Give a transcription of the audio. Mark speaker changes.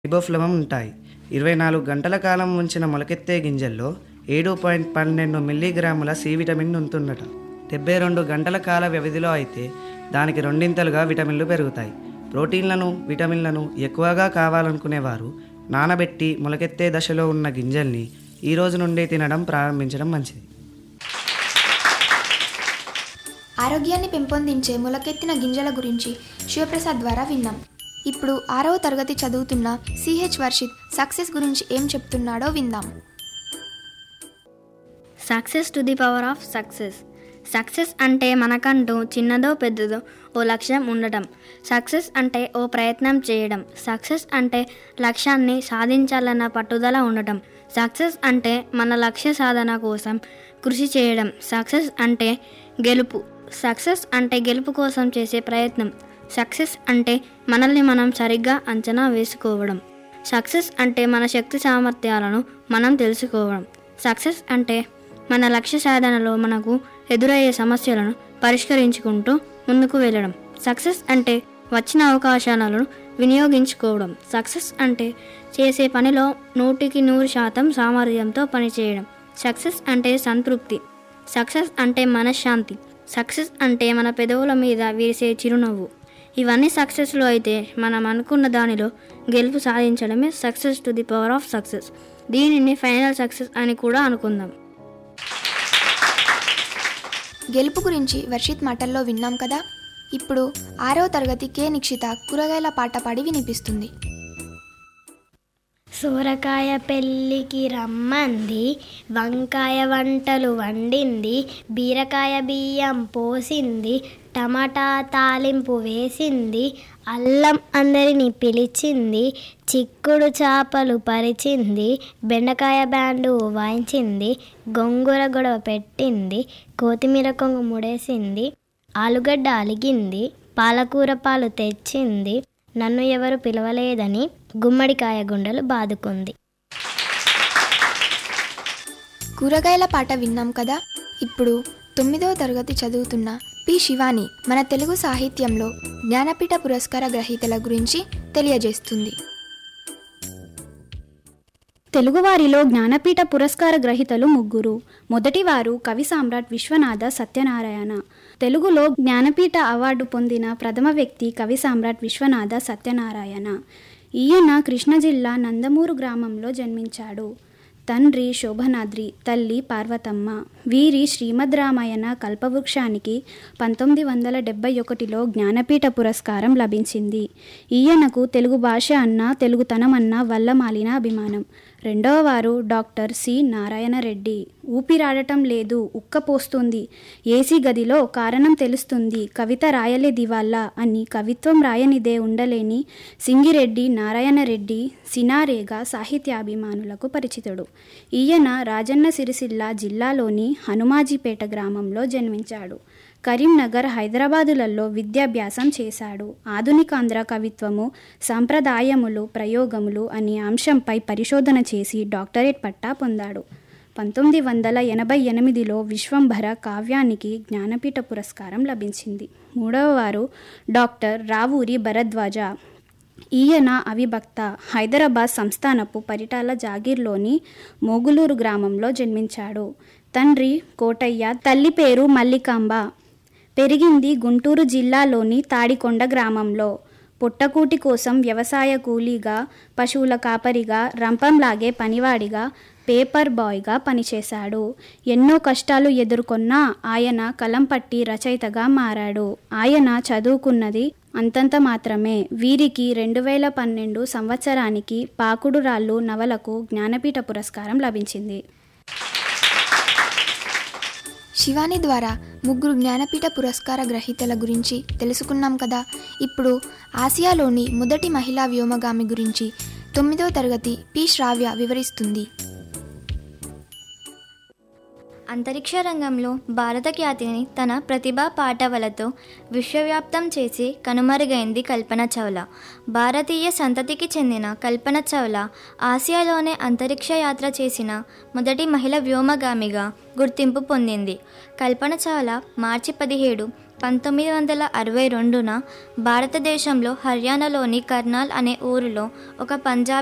Speaker 1: రిబోఫ్లవం ఉంటాయి ఇరవై నాలుగు గంటల కాలం ఉంచిన మొలకెత్తే గింజల్లో ఏడు పాయింట్ పన్నెండు మిల్లీగ్రాముల సి విటమిన్ ఉంటుందట డెబ్బై రెండు గంటల కాల వ్యవధిలో అయితే దానికి రెండింతలుగా విటమిన్లు పెరుగుతాయి ప్రోటీన్లను విటమిన్లను ఎక్కువగా కావాలనుకునేవారు నానబెట్టి మొలకెత్తే దశలో ఉన్న గింజల్ని ఈ రోజు నుండి తినడం ప్రారంభించడం మంచిది
Speaker 2: ఆరోగ్యాన్ని పెంపొందించే మొలకెత్తిన గింజల గురించి శివప్రసాద్ ద్వారా విన్నాం ఇప్పుడు ఆరవ తరగతి చదువుతున్న సిహెచ్ వర్షిత్ సక్సెస్ గురించి ఏం చెప్తున్నాడో విందాం
Speaker 3: success to the power of success success అంటే మనకంటూ చిన్నదో పెద్దదో ఓ లక్ష్యం ఉండటం సక్సెస్ అంటే ఓ ప్రయత్నం చేయడం సక్సెస్ అంటే లక్ష్యాన్ని సాధించాలన్న పట్టుదల ఉండటం సక్సెస్ అంటే మన లక్ష్య సాధన కోసం కృషి చేయడం సక్సెస్ అంటే గెలుపు సక్సెస్ అంటే గెలుపు కోసం చేసే ప్రయత్నం సక్సెస్ అంటే మనల్ని మనం సరిగ్గా అంచనా వేసుకోవడం సక్సెస్ అంటే మన శక్తి సామర్థ్యాలను మనం తెలుసుకోవడం సక్సెస్ అంటే మన లక్ష్య సాధనలో మనకు ఎదురయ్యే సమస్యలను పరిష్కరించుకుంటూ ముందుకు వెళ్ళడం సక్సెస్ అంటే వచ్చిన అవకాశాలను వినియోగించుకోవడం సక్సెస్ అంటే చేసే పనిలో నూటికి నూరు శాతం సామర్థ్యంతో పనిచేయడం సక్సెస్ అంటే సంతృప్తి సక్సెస్ అంటే మనశ్శాంతి సక్సెస్ అంటే మన పెదవుల మీద విరిసే చిరునవ్వు ఇవన్నీ సక్సెస్లో అయితే మనం అనుకున్న దానిలో గెలుపు సాధించడమే success to the power of success దీనిని ఫైనల్ సక్సెస్ అని కూడా అనుకుందాం
Speaker 2: గెలుపు గురించి వర్షిత్ మాటల్లో విన్నాం కదా ఇప్పుడు ఆరవ తరగతి కే నిక్షిత కూరగాయల పాట పాడి వినిపిస్తుంది
Speaker 4: సోరకాయ పెళ్ళికి రమ్మంది వంకాయ వంటలు వండింది బీరకాయ బియ్యం పోసింది టమాటా తాలింపు వేసింది అల్లం అందరిని పిలిచింది చిక్కుడు చేపలు పరిచింది బెండకాయ బ్యాండు వాయించింది గొంగూర గొడవ పెట్టింది కొత్తిమీర కొంగు ముడేసింది ఆలుగడ్డ అలిగింది పాలకూర పాలు తెచ్చింది నన్ను ఎవరు పిలవలేదని గుమ్మడికాయ గుండెలు బాదుకుంది
Speaker 2: కూరగాయల పాట విన్నాం కదా ఇప్పుడు తొమ్మిదవ తరగతి చదువుతున్న పి శివాని మన తెలుగు సాహిత్యంలో జ్ఞానపీఠ పురస్కార గ్రహీతల గురించి తెలియజేస్తుంది
Speaker 5: తెలుగువారిలో జ్ఞానపీఠ పురస్కార గ్రహీతలు ముగ్గురు మొదటివారు కవి సామ్రాట్ విశ్వనాథ సత్యనారాయణ తెలుగులో జ్ఞానపీఠ అవార్డు పొందిన ప్రథమ వ్యక్తి కవి సామ్రాట్ విశ్వనాథ సత్యనారాయణ ఈయన కృష్ణా జిల్లా నందమూరు గ్రామంలో జన్మించాడు తండ్రి శోభనాద్రి తల్లి పార్వతమ్మ వీరి శ్రీమద్ రామాయణ కల్పవృక్షానికి పంతొమ్మిది వందల డెబ్బై ఒకటిలో జ్ఞానపీఠ పురస్కారం లభించింది ఈయనకు తెలుగు భాష అన్న తెలుగుతనం అన్న వల్లమాలిన అభిమానం రెండవ వారు డాక్టర్ సి నారాయణ రెడ్డి ఊపిరాడటం లేదు ఉక్క పోస్తుంది ఏసీ గదిలో కారణం తెలుస్తుంది కవిత రాయలేది వాళ్ళ అని కవిత్వం రాయనిదే ఉండలేని సింగిరెడ్డి నారాయణ రెడ్డి సినారేగా సాహిత్యాభిమానులకు పరిచితుడు ఈయన రాజన్న సిరిసిల్ల జిల్లాలోని హనుమాజీపేట గ్రామంలో జన్మించాడు కరీంనగర్ హైదరాబాదులలో విద్యాభ్యాసం చేశాడు ఆధునికాంధ్ర కవిత్వము సాంప్రదాయములు ప్రయోగములు అనే అంశంపై పరిశోధన చేసి డాక్టరేట్ పట్టా పొందాడు పంతొమ్మిది వందల ఎనభై ఎనిమిదిలో విశ్వంభర కావ్యానికి జ్ఞానపీఠ పురస్కారం లభించింది మూడవ వారు డాక్టర్ రావూరి భరద్వాజ ఈయన అవిభక్త హైదరాబాద్ సంస్థానపు పరిటాల జాగీర్లోని మోగులూరు గ్రామంలో జన్మించాడు తండ్రి కోటయ్య తల్లి పేరు మల్లికాంబ పెరిగింది గుంటూరు జిల్లాలోని తాడికొండ గ్రామంలో పుట్టకూటి కోసం వ్యవసాయ కూలీగా పశువుల కాపరిగా రంపంలాగే పనివాడిగా పేపర్ బాయ్గా పనిచేశాడు ఎన్నో కష్టాలు ఎదుర్కొన్నా ఆయన కలం పట్టి రచయితగా మారాడు ఆయన చదువుకున్నది అంతంత మాత్రమే వీరికి రెండు వేల పన్నెండు సంవత్సరానికి పాకుడు రాళ్ళు నవలకు జ్ఞానపీఠ పురస్కారం లభించింది
Speaker 2: శివాని ద్వారా ముగ్గురు జ్ఞానపీఠ పురస్కార గ్రహీతల గురించి తెలుసుకున్నాం కదా ఇప్పుడు ఆసియాలోని మొదటి మహిళా వ్యోమగామి గురించి తొమ్మిదో తరగతి పి శ్రావ్య వివరిస్తుంది
Speaker 6: అంతరిక్ష రంగంలో భారత ఖ్యాతిని తన ప్రతిభా పాటవలతో విశ్వవ్యాప్తం చేసి కనుమరుగైంది కల్పన చౌలా భారతీయ సంతతికి చెందిన కల్పన చౌలా ఆసియాలోనే అంతరిక్ష యాత్ర చేసిన మొదటి మహిళ వ్యోమగామిగా గుర్తింపు పొందింది కల్పన చౌలా మార్చి పదిహేడు పంతొమ్మిది వందల అరవై రెండున భారతదేశంలో హర్యానాలోని కర్నాల్ అనే ఊరిలో ఒక పంజాబీ